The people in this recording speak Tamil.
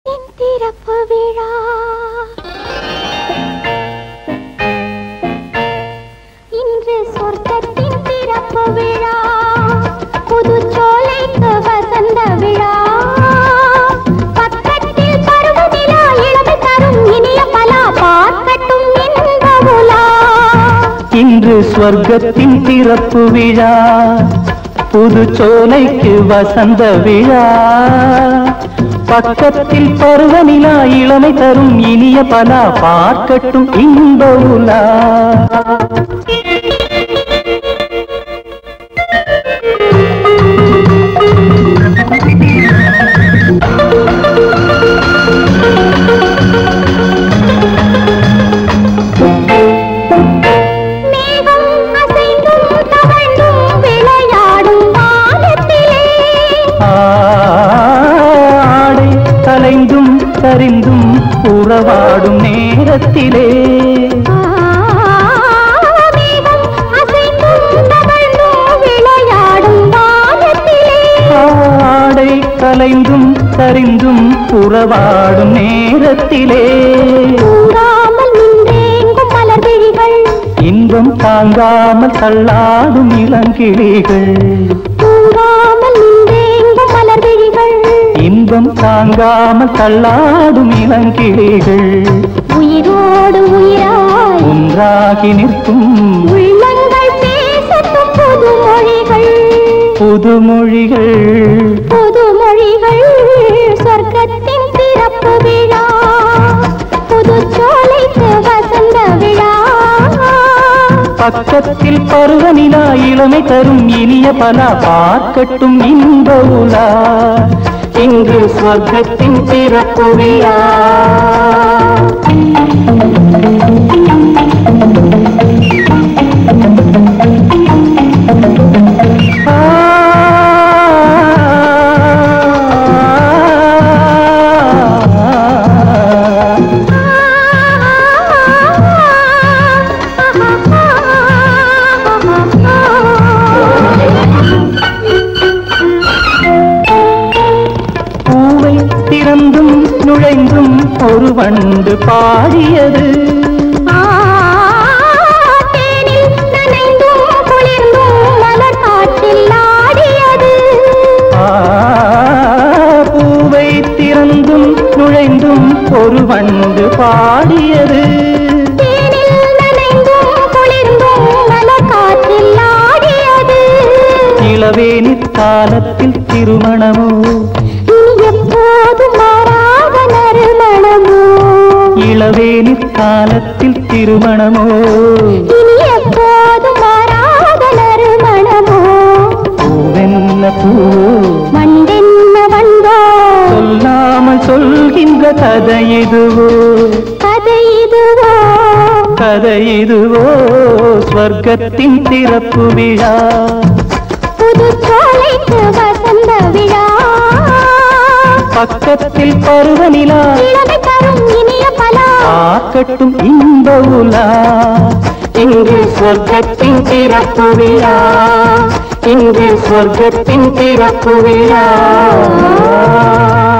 திறப்பு விழா இன்று சொர்க்கத்தின் திறப்பு விழா புது சோலைக்கு வசந்த விழா பக்கத்தில் பருவநிலா இளமை தரும் இனிய பலா பார்க்கட்டும் இன்ப உலா இன்று ஸ்வர்க்கத்தின் திறப்பு விழா புது சோலைக்கு வசந்த விழா பக்கத்தில் பருவநிலா இளமை தரும் இனிய பலா பார்க்கட்டும் இன்ப உலா மேகம் அசைந்தும் தவழ்ந்தும் விளையாடும் வானத்திலே ஆடை கலைந்தும் சரிந்தும் உறவாடும் நேரத்திலே மேகம் அசைந்தும் தவழ்ந்தும் விளையாடும் வானத்திலே ஆடை கலைந்தும் சரிந்தும் உறவாடும் நேரத்திலே தூங்காமல் நின்றேங்கும் மலர் விழிகள் இன்பம் தாங்காமல் தள்ளாடும் இளங்கிளிகள் தூங்காமல் நின்றேங்கும் மலர் விழிகள் இன்பம் தாங்காமல் தள்ளாடும் இளங்கிளிகள் உயிரோடு உயிராய் ஒன்றாகி நிற்கும் உள்ளங்கள் பேசட்டும் புது மொழிகள் புதுமொழிகள் புது மொழிகள் சொர்க்கத்தின் திறப்பு விழா புது சோலைக்கு வசந்த விழா பக்கத்தில் பருவநிலா இளமை தரும் இனிய பல பார்க்கட்டும் இன்ப உலா இங்கு சொர்க்கத்தின் திறப்பு விழா பூவை திறந்தும் நுழைந்தும் ஒரு வண்டு பாடியது தேனில் நனைந்தும் குளிர்ந்தும் மலர் காற்றில் ஆடியது ஆ, பூவை திறந்தும் நுழைந்தும் ஒரு வண்டு பாடியது தேனில் நனைந்தும் குளிர்ந்தும் மலர் காற்றில் ஆடியது இளவேனி காலத்தில் திருமணமோ இனி எப்போதும் மாறாத நறுமணமோ இளவேனி காலத்தில் திருமணமோ இனி எப்போதும் மாறாத நறுமணமோ பூவென்ன பூ வண்டென்ன வந்தோ சொல்லாமல் சொல்கின்ற கதை இதுவோ கதை இதுவோ கதை இதுவோ ஸ்வர்க்கத்தின் திறப்பு விழா புது சோலைக்கு வசந்த விழா பக்கத்தில் பருவநிலா இளமை தரும் இனிய பலா ஆக்கட்டும் இன்ப உலா இங்கு சொர்க்கத்தின் திறப்பு விழா இங்கு சொர்க்கத்தின் திறப்பு விழா